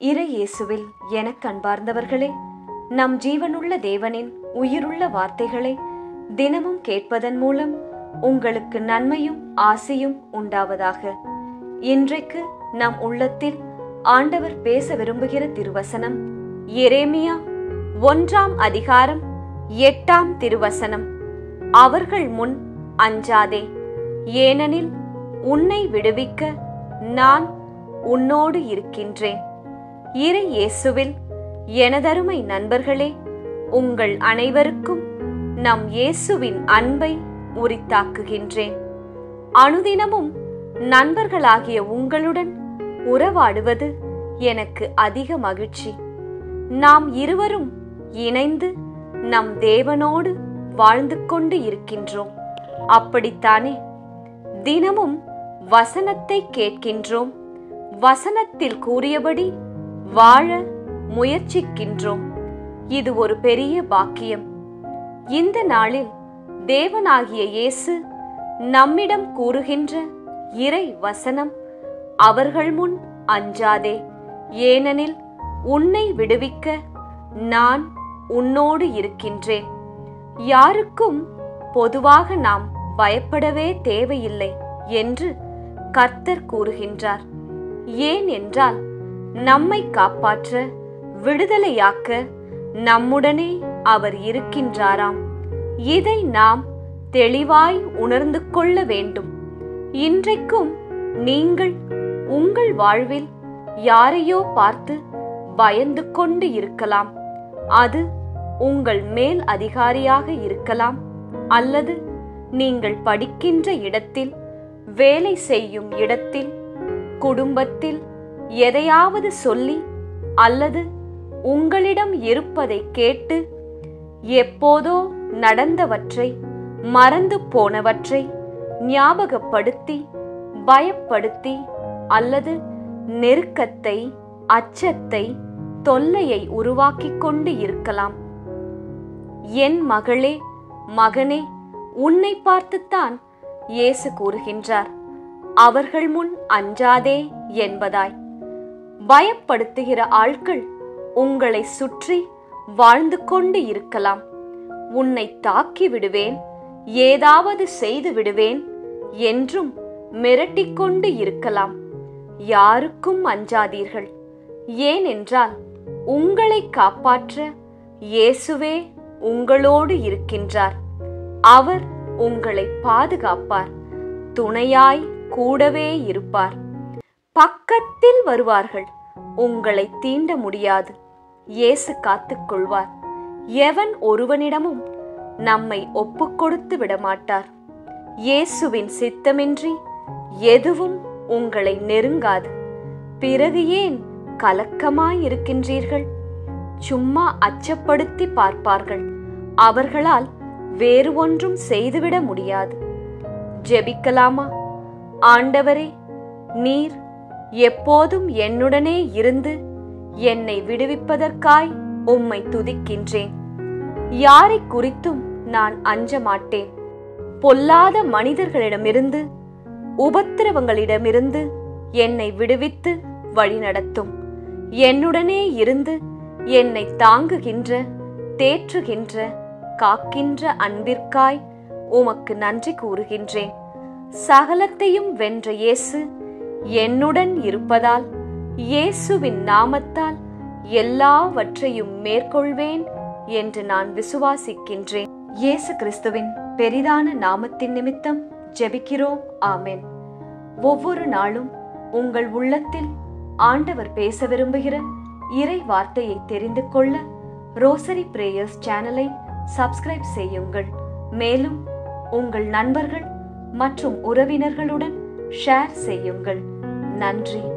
இறை இயேசுவில் எனக் அன்பார்ந்தவர்களே நம் ஜீவனுள்ள தேவனின் உயிருள்ள வார்த்தைகளை தினமும் கேட்பதன் மூலம் உங்களுக்கு நன்மையும் ஆசையும் உண்டாவதாக இன்றைக்கு நம் உள்ளத்தில் ஆண்டவர் பேச விரும்புகிற திருவசனம் எரேமியா ஒன்றாம் அதிகாரம் எட்டாம் திருவசனம் அவர்கள் முன் அஞ்சாதே ஏனெனில் உன்னை விடுவிக்க நான் உன்னோடு இருக்கின்றேன் இறை இயேசுவில் எனதருமை நண்பர்களே உங்கள் அனைவருக்கும் நம் இயேசுவின் அன்பை உரித்தாக்குகின்றேன் அனுதினமும் நண்பர்களாகிய உங்களுடன் உறவாடுவது எனக்கு அதிக மகிழ்ச்சி நாம் இருவரும் இணைந்து நம் தேவனோடு வாழ்ந்து கொண்டு இருக்கின்றோம் அப்படித்தானே தினமும் வசனத்தை கேட்கின்றோம் வசனத்தில் கூறியபடி வாழ முயற்சிக்கின்றோம் இது ஒரு பெரிய பாக்கியம் இந்த நாளில் தேவனாகிய இயேசு நம்மிடம் கூறுகின்ற இறை வசனம் அவர்கள் முன் அஞ்சாதே ஏனெனில் உன்னை விடுவிக்க நான் உன்னோடு இருக்கின்றேன் யாருக்கும் பொதுவாக நாம் பயப்படவே தேவையில்லை என்று கர்த்தர் கூறுகின்றார் ஏன் என்றால் நம்மை காப்பாற்ற விடுதலையாக்க நம்முடனே அவர் இருக்கின்றாராம் இதை நாம் தெளிவாய் உணர்ந்து கொள்ள வேண்டும் இன்றைக்கும் நீங்கள் உங்கள் வாழ்வில் யாரையோ பார்த்து பயந்து கொண்டு இருக்கலாம் அது உங்கள் மேல் அதிகாரியாக இருக்கலாம் அல்லது நீங்கள் படிக்கின்ற இடத்தில் வேலை செய்யும் இடத்தில் குடும்பத்தில் எதையாவது சொல்லி அல்லது உங்களிடம் இருப்பதை கேட்டு எப்போதோ நடந்தவற்றை மறந்து போனவற்றை ஞாபகப்படுத்தி பயப்படுத்தி அல்லது நெருக்கத்தை அச்சத்தை தொல்லையை உருவாக்கிக் கொண்டு இருக்கலாம் என் மகளே மகனே உன்னை பார்த்துத்தான் இயேசு கூறுகின்றார் அவர்கள் முன் அஞ்சாதே என்பதாய் பயப்படுத்துகிற ஆட்கள் உங்களை சுற்றி வாழ்ந்து கொண்டு இருக்கலாம் உன்னை தாக்கி விடுவேன் ஏதாவது செய்து விடுவேன் என்றும் மிரட்டிக்கொண்டு இருக்கலாம் யாருக்கும் அஞ்சாதீர்கள் ஏனென்றால் உங்களை காப்பாற்ற இயேசுவே உங்களோடு இருக்கின்றார் அவர் உங்களை பாதுகாப்பார் துணையாய் கூடவே இருப்பார் பக்கத்தில் வருவார்கள் உங்களை தீண்ட முடியாது இயேசு காத்துக் கொள்வார் எவன் ஒருவனிடமும் நம்மை ஒப்புக் கொடுத்து விடமாட்டார் இயேசுவின் சித்தமின்றி எதுவும் உங்களை நெருங்காது பிறகு ஏன் கலக்கமாயிருக்கின்றீர்கள் சும்மா அச்சப்படுத்தி பார்ப்பார்கள் அவர்களால் வேறு ஒன்றும் செய்துவிட முடியாது ஜெபிக்கலாமா ஆண்டவரே நீர் எப்போதும் என்னுடனே இருந்து என்னை விடுவிப்பதற்காய் உம்மை துதிக்கின்றேன் யாரை குறித்தும் நான் அஞ்ச மாட்டேன் பொல்லாத மனிதர்களிடமிருந்து உபத்திரவங்களிடமிருந்து என்னை விடுவித்து வழிநடத்தும் என்னுடனே இருந்து என்னை தாங்குகின்ற தேற்றுகின்ற காக்கின்ற அன்பிற்காய் உமக்கு நன்றி கூறுகின்றேன் சகலத்தையும் வென்ற இயேசு என்னுடன் இருப்பதால் இயேசுவின் நாமத்தால் எல்லாவற்றையும் மேற்கொள்வேன் என்று நான் விசுவாசிக்கின்றேன் இயேசு கிறிஸ்துவின் பெரிதான நாமத்தின் நிமித்தம் ஜெபிக்கிறோம் ஆமென் ஒவ்வொரு நாளும் உங்கள் உள்ளத்தில் ஆண்டவர் பேச விரும்புகிற இறை வார்த்தையை தெரிந்து கொள்ள ரோசரி பிரேயர்ஸ் சேனலை சப்ஸ்கிரைப் செய்யுங்கள் மேலும் உங்கள் நண்பர்கள் மற்றும் உறவினர்களுடன் ஷேர் செய்யுங்கள் நன்றி